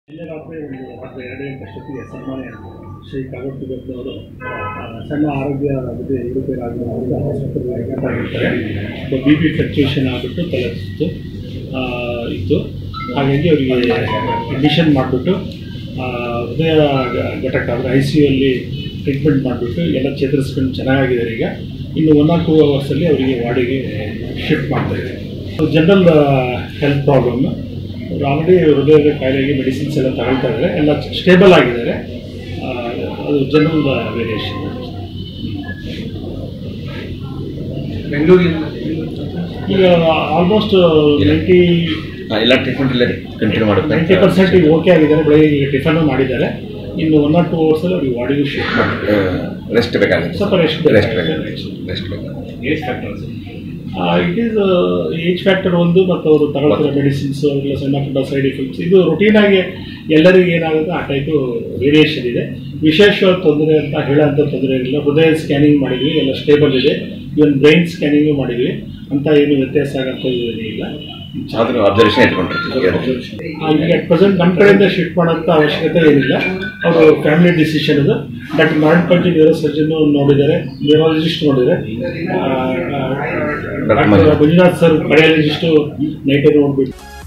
ನಿನ್ನೆ ರಾತ್ರಿ ಒಂದು ರಾತ್ರಿ ಎರಡು ಗಂಟೆಷ್ಟೊತ್ತಿಗೆ ಸನ್ಮಾನ್ಯ ಶ್ರೀ ಕಾಗೋಡು ಅವರು ಸಣ್ಣ ಆರೋಗ್ಯ ಬಗ್ಗೆ ಏರುಪೇರಾಗಿರೋ ಅವ್ರಿಗೆ ಆಸ್ಪತ್ರೆಗೆ ಅಡ್ಮಿಟ್ ಆಗಿರ್ತಾರೆ ಬಿ ಪಿ ಫ್ಲಕ್ಚುಯೇಷನ್ ಆಗಿಬಿಟ್ಟು ತಲೆ ಸುತ್ತು ಆ, ಇತ್ತು ಹಾಗಾಗಿ ಅವರಿಗೆ ಅಡ್ಮಿಷನ್ ಮಾಡಿಬಿಟ್ಟು ಹೃದಯ ಘಟಕ ಅಂದರೆ ಐ ಸಿ ಯುಲ್ಲಿ ಟ್ರೀಟ್ಮೆಂಟ್ ಮಾಡಿಬಿಟ್ಟು ಎಲ್ಲ ಚೇತರಿಸ್ಕೊಂಡು ಚೆನ್ನಾಗಿದ್ದಾರೆ ಈಗ ಇನ್ನು ಒನ್ ಆರ್ ಟೂ ಅವರ್ಸಲ್ಲಿ ಅವರಿಗೆ ವಾರ್ಡಿಗೆ ಶಿಫ್ಟ್ ಮಾಡ್ತಾಯಿದೆ ಜನರಲ್ ಹೆಲ್ತ್ ಪ್ರಾಬ್ಲಮ್ ಅವ್ರು ಆಲ್ರೆಡಿ ಹೃದಯದ ಕಾಯಿಲೆಗೆ ಮೆಡಿಸಿನ್ಸ್ ಎಲ್ಲ ತಗೊಳ್ತಾ ಇದ್ದಾರೆ ಎಲ್ಲ ಸ್ಟೇಬಲ್ ಆಗಿದ್ದಾರೆ ಆ, ಅದು ಜನರಲ್ ವೇರಿಯೇಷನ್ ಬೆಂಗಳೂರಿನ ಈಗ ಆಲ್ಮೋಸ್ಟ್ ನೈಂಟಿ ಎಲ್ಲ ಟ್ರೀಟ್ಮೆಂಟ್ ಇಲ್ಲೇ ಕಂಟಿನ್ಯೂ ನೈಂಟಿ ಮಾಡಬೇಕು ಪರ್ಸೆಂಟ್ ಈಗ ಓಕೆ ಆಗಿದ್ದಾರೆ ಬೆಳಗ್ಗೆ ಈಗ ಟಿಫನ್ನು ಮಾಡಿದ್ದಾರೆ ಇನ್ನು ಒನ್ ಆರ್ ಟೂ ಅವರ್ಸಲ್ಲಿ ಅವ್ರಿಗೆ ವಾರ್ಡಿಗೆ ಶಿಫ್ಟ್ ಮಾಡ್ತಾರೆ ರೆಸ್ಟ್ ಬೇಕಾಗುತ್ತೆ ಸ್ವಲ್ಪ rest ರೆಸ್ಟ್ ಬೇಕಾಗುತ್ತೆ. ಬೇಕಾಗುತ್ತೆ ರೆಸ್ಟ್ ಬೇಕಾಗುತ್ತೆ ಇಟ್ ಈಸ್ ಏಜ್ ಫ್ಯಾಕ್ಟರ್ ಒಂದು ಮತ್ತು ಅವರು ತಗೊಳ್ತಿರೋ ಮೆಡಿಸಿನ್ಸ್ ಅವರೆಲ್ಲ ಸಣ್ಣ ಪುಟ್ಟ ಸೈಡ್ ಎಫೆಕ್ಟ್ಸ್ ಇದು ರುಟೀನ್ ಆಗಿ ಎಲ್ಲರಿಗೂ ಏನಾಗುತ್ತೆ ಆ ಟೈಪು ವೇರಿಯೇಷನ್ ಇದೆ ವಿಶೇಷವಾದ ತೊಂದರೆ ಅಂತ ಹೇಳೋಂಥ ತೊಂದರೆ ಇಲ್ಲ ಹೃದಯ ಸ್ಕ್ಯಾನಿಂಗ್ ಮಾಡಿದ್ವಿ ಎಲ್ಲ ಸ್ಟೇಬಲ್ ಇದೆ ಇವನ್ ಬ್ರೈನ್ ಸ್ಕ್ಯಾನಿಂಗು ಮಾಡಿದ್ವಿ ಅಂತ ಏನು ವ್ಯತ್ಯಾಸ ಆಗೋಂಥದ್ದು ಏನಿಲ್ಲ ಆದರೂ ಅಬ್ಸರ್ವೇಷನ್ ಇಟ್ಕೊಂಡಿರ್ತೀವಿ ಆ, ಈಗ ಅಟ್ ಪ್ರೆಸೆಂಟ್ ನಮ್ಮ ಕಡೆಯಿಂದ ಶಿಫ್ಟ್ ಮಾಡೋಂಥ ಅವಶ್ಯಕತೆ ಏನಿಲ್ಲ ಅವರು ಫ್ಯಾಮಿಲಿ ಡಿಸಿಷನ್ ಅದು ಡಾಕ್ಟರ್ ನಾರಾಯಣ ಪಂಚಿ ನ್ಯೂರೋ ಸರ್ಜನ್ ನೋಡಿದ್ದಾರೆ ನ್ಯೂರಾಲಜಿಸ್ಟ್ ನೋಡಿದ್ದಾರೆ ಆ, ಆ, ಡಾಕ್ಟರ್ ಮಂಜುನಾಥ್ ಸರ್ ಕಾರ್ಡಿಯಾಲಜಿಸ್ಟು ನೈಟೇ ನೋಡ್ಬಿಟ್ಟು